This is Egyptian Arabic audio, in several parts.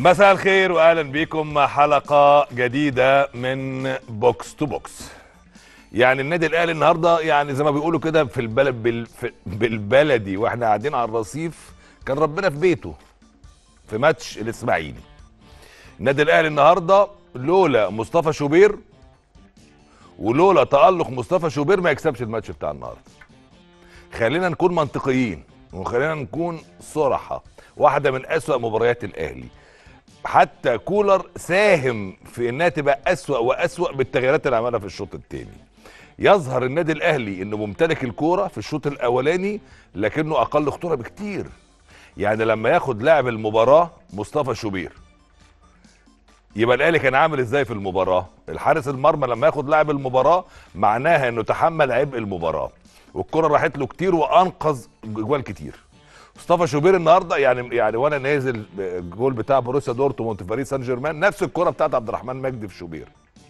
مساء الخير واهلا بكم حلقه جديده من بوكس تو بوكس يعني النادي الاهلي النهارده يعني زي ما بيقولوا كده في البلد بال في- بالبلدي واحنا قاعدين على الرصيف كان ربنا في بيته في ماتش الاسماعيلي النادي الاهلي النهارده لولا مصطفى شوبير ولولا تألق مصطفى شوبير ما يكسبش الماتش بتاع النهارده خلينا نكون منطقيين وخلينا نكون صراحة واحدة من أسوأ مباريات الأهلي حتى كولر ساهم في انها تبقى اسوأ واسوأ بالتغييرات اللي عملها في الشوط الثاني يظهر النادي الاهلي انه ممتلك الكوره في الشوط الاولاني لكنه اقل خطوره بكتير يعني لما ياخد لاعب المباراه مصطفى شوبير يبقى الاهلي كان عامل ازاي في المباراه الحارس المرمى لما ياخد لاعب المباراه معناها انه تحمل عبء المباراه والكره راحت له كتير وانقذ جوال كتير مصطفى شوبير النهارده يعني يعني وانا نازل الجول بتاع بروسيا دورتموند في باريس سان جيرمان نفس الكره بتاعت عبد الرحمن مجدي في شوبير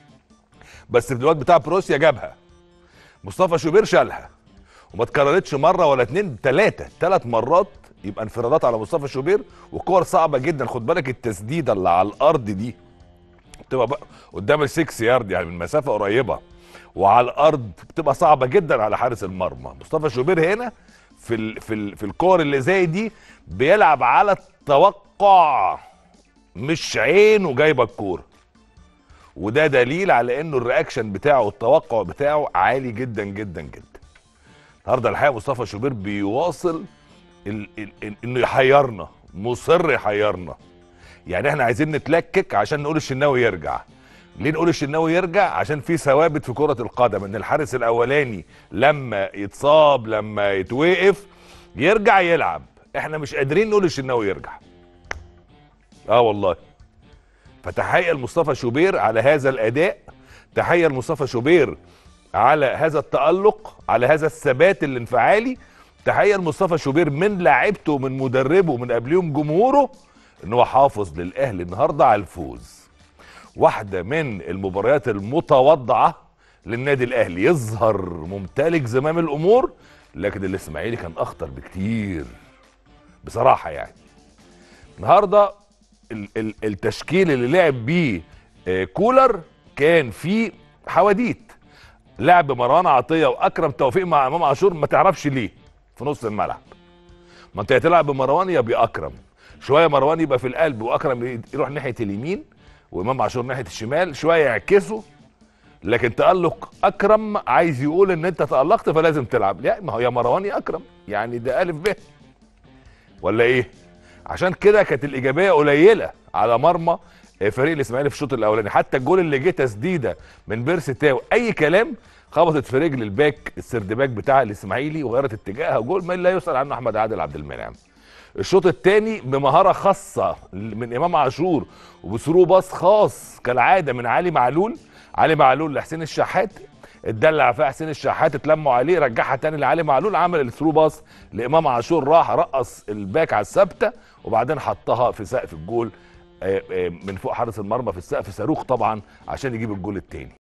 بس في الوقت بتاع بروسيا جابها مصطفى شوبير شالها وما اتكررتش مره ولا اتنين تلاته تلات مرات يبقى انفرادات على مصطفى شوبير وكور صعبه جدا خد بالك التسديده اللي على الارض دي بتبقى بقى قدام السكس يارد يعني من مسافه قريبه وعلى الارض بتبقى صعبه جدا على حارس المرمى مصطفى شوبير هنا في ال في ال في الكور اللي زي دي بيلعب على التوقع مش عينه جايبه الكوره وده دليل على انه الرياكشن بتاعه والتوقع بتاعه عالي جدا جدا جدا النهارده الحقيقه مصطفى شوبير بيواصل ال ال ال انه يحيرنا مصر يحيرنا يعني احنا عايزين نتلكك عشان نقول الشناوي يرجع ليه نقول الشناوي يرجع عشان في ثوابت في كرة القدم ان الحارس الاولاني لما يتصاب لما يتوقف يرجع يلعب احنا مش قادرين نقول الشناوي يرجع اه والله فتحية لمصطفى شوبير على هذا الاداء تحية لمصطفى شوبير على هذا التألق على هذا الثبات الانفعالي تحية لمصطفى شوبير من لاعيبته ومن مدربه ومن قبليهم جمهوره ان هو حافظ للاهلي النهارده على الفوز واحده من المباريات المتواضعه للنادي الاهلي يظهر ممتلك زمام الامور لكن الاسماعيلي كان اخطر بكتير بصراحه يعني النهارده ال- ال- التشكيل اللي لعب بيه آه، كولر كان فيه حواديت لعب مروان عطيه واكرم توفيق مع امام عاشور ما تعرفش ليه في نص الملعب ما انت يا تلعب بمروان يا باكرم شويه مروان يبقى في القلب واكرم يروح ناحيه اليمين وامام عاشور ناحيه الشمال شويه يعكسوا لكن تألق اكرم عايز يقول ان انت تألقت فلازم تلعب لا ما هو يا مروان يا اكرم يعني ده الف ب ولا ايه عشان كده كانت الايجابيه قليله على مرمى فريق الاسماعيلي في الشوط الاولاني حتى الجول اللي جه تسديده من بيرسي تاو اي كلام خبطت في رجل الباك السردباك بتاع الاسماعيلي وغيرت اتجاهها جول ما لا يسأل عنه احمد عادل عبد المنعم الشوط الثاني بمهاره خاصه من امام عاشور وبثرو باص خاص كالعاده من علي معلول علي معلول لحسين الشحات اتدلع فيها حسين الشحات اتلموا عليه رجعها تاني لعلي معلول عمل الثرو باص لامام عاشور راح رقص الباك على الثابته وبعدين حطها في سقف الجول آه، آه، من فوق حارس المرمى في السقف صاروخ طبعا عشان يجيب الجول الثاني